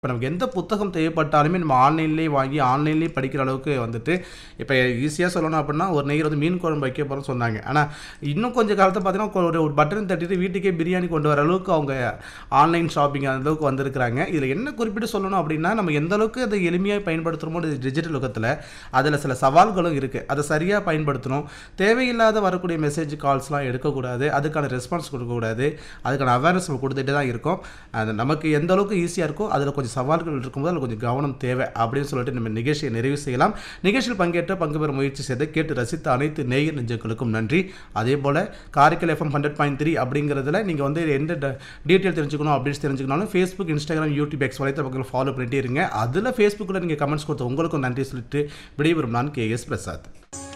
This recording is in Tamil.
இப்போ நமக்கு எந்த புத்தகம் தேவைப்பட்டாலுமே நம்ம ஆன்லைன்லேயே வாங்கி ஆன்லைன்லேயே படிக்கிற அளவுக்கு வந்துட்டு இப்போ ஈஸியாக சொல்லணும் அப்படின்னா ஒரு நெய்யர் வந்து மீன் குழம்பு வைக்க போகிறோம்னு சொன்னாங்க ஆனால் இன்னும் கொஞ்சம் காலத்தை பார்த்தீங்கன்னா ஒரு ஒரு பட்டன் தட்டிட்டு வீட்டுக்கே பிரியாணி கொண்டு வர அளவுக்கு அவங்க ஆன்லைன் ஷாப்பிங் அந்த அளவுக்கு வந்திருக்கிறாங்க இதில் என்ன குறிப்பிட்டு சொல்லணும் அப்படின்னா நம்ம எந்த அளவுக்கு அதை எளிமையாக பயன்படுத்துகிறோமோ டிஜிட்டல் யுகத்தில் அதில் சில சவால்களும் இருக்குது அதை சரியாக பயன்படுத்தணும் தேவையில்லாத வரக்கூடிய மெசேஜ் கால்ஸ்லாம் எடுக்கக்கூடாது அதுக்கான ரெஸ்பான்ஸ் கொடுக்கக்கூடாது அதுக்கான அவேர்னஸ் நம்ம கொடுத்துட்டே தான் இருக்கோம் அது நமக்கு எந்த அளவுக்கு ஈஸியாக இருக்கோ அதில் கொஞ்சம் சவால்கள் இருக்கும்போது அதில் கொஞ்சம் கவனம் தேவை அப்படின்னு சொல்லிட்டு நம்ம நிகழ்ச்சியை நிறைவு செய்யலாம் நிகழ்ச்சியில் பங்கேற்ற பங்கு பெற முயற்சி செய்த கேட்டு ரசித்த அனைத்து நேயர் நெஞ்சங்களுக்கும் நன்றி அதே போல் Karaikal FM hundred point three அப்படிங்கிறதுல நீங்கள் வந்து எந்த டீட்டெயில் தெரிஞ்சுக்கணும் அப்படின்னு தெரிஞ்சுக்கணும் ஃபேஸ்புக் இன்ஸ்டாகிராம் யூடியூப் எக்ஸ் வலைத்த பக்கத்தில் ஃபாலோ பண்ணிட்டே இருங்க அதில் ஃபேஸ்புக்கில் நீங்கள் கமெண்ட்ஸ் கொடுத்த உங்களுக்கும் நன்றி சொல்லிட்டு விடைபெறும் நான் கே எஸ் பிரசாத்